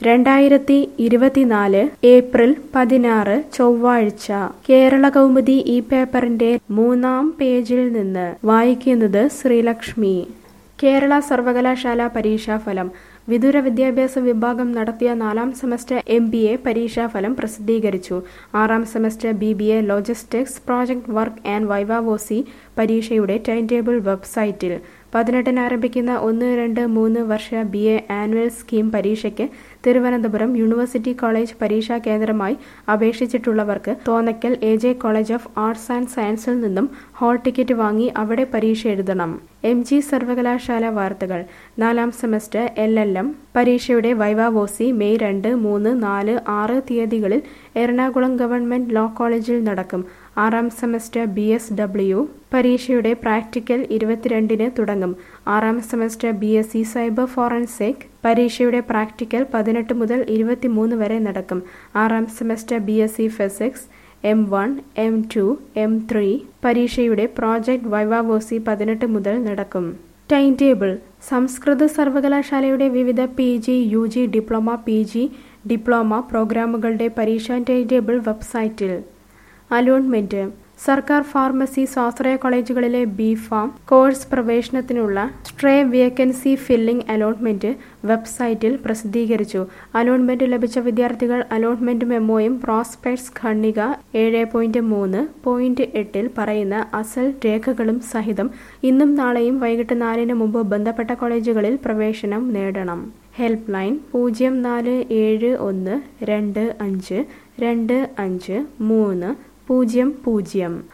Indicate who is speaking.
Speaker 1: രണ്ടായിരത്തി ഇരുപത്തിനാല് ഏപ്രിൽ പതിനാറ് ചൊവ്വാഴ്ച കേരള കൗമുദി ഈ പേപ്പറിന്റെ മൂന്നാം പേജിൽ നിന്ന് വായിക്കുന്നത് ശ്രീലക്ഷ്മി കേരള സർവകലാശാല പരീക്ഷാഫലം വിദൂര വിദ്യാഭ്യാസ വിഭാഗം നടത്തിയ നാലാം സെമസ്റ്റർ എം ബി എ പരീക്ഷാഫലം പ്രസിദ്ധീകരിച്ചു ആറാം semester B B A logistics project work and viva voce പരീക്ഷയുടെ ടൈം ടേബിൾ വെബ്സൈറ്റിൽ പതിനെട്ടിന് ആരംഭിക്കുന്ന ഒന്ന് രണ്ട് മൂന്ന് വർഷ ബി എ ആനുവൽ സ്കീം പരീക്ഷയ്ക്ക് തിരുവനന്തപുരം യൂണിവേഴ്സിറ്റി കോളേജ് പരീക്ഷാ കേന്ദ്രമായി അപേക്ഷിച്ചിട്ടുള്ളവർക്ക് Thonnakkal A J college of arts and സയൻസിൽ നിന്നും ഹാൾ ടിക്കറ്റ് വാങ്ങി അവിടെ പരീക്ഷ എഴുതണം എം ജി സർവകലാശാല വാർത്തകൾ നാലാം സെമസ്റ്റർ എൽ എൽ എം പരീക്ഷയുടെ വൈവാവോസി മെയ് രണ്ട് മൂന്ന് നാല് ആറ് തീയതികളിൽ എറണാകുളം ഗവൺമെന്റ് ലോ കോളേജിൽ നടക്കും ആറാം സെമസ്റ്റർ ബി എസ് ഡബ്ല്യു പരീക്ഷയുടെ പ്രാക്ടിക്കൽ ഇരുപത്തിരണ്ടിന് തുടങ്ങും ആറാം semester B S C cyber forensic പരീക്ഷയുടെ പ്രാക്ടിക്കൽ പതിനെട്ട് മുതൽ ഇരുപത്തിമൂന്ന് വരെ നടക്കും ആറാം semester B S C physics M one M two M three പരീക്ഷയുടെ പ്രോജക്ട് വൈവാവോസി പതിനെട്ട് മുതൽ നടക്കും ടൈം ടേബിൾ സംസ്കൃത സർവകലാശാലയുടെ വിവിധ P G U G diploma P G diploma പ്രോഗ്രാമുകളുടെ പരീക്ഷാ ടൈം ടേബിൾ വെബ്സൈറ്റിൽ അലോൺമെന്റ് സർക്കാർ ഫാർമസി സ്വാശ്രയ കോളേജുകളിലെ B pharm course പ്രവേശനത്തിനുള്ള stray vacancy filling allotment website പ്രസിദ്ധീകരിച്ചു അലോട്ട്മെന്റ് ലഭിച്ച വിദ്യാർത്ഥികൾ അലോട്ട്മെന്റ് മെമ്മോയും പ്രോസ്പെക്ട്സ് ഖണ്ഡിക ഏഴ് പോയിന്റ് മൂന്ന് പോയിന്റ് എട്ടിൽ പറയുന്ന അസൽ രേഖകളും സഹിതം ഇന്നും നാളെയും വൈകിട്ട് നാലിന് മുമ്പ് ബന്ധപ്പെട്ട കോളേജുകളിൽ പ്രവേശനം നേടണം ഹെൽപ്പ് ലൈൻ പൂജ്യം നാല് ഏഴ് ഒന്ന് രണ്ട് അഞ്ച് രണ്ട് അഞ്ച് മൂന്ന് പൂജ്യം പൂജ്യം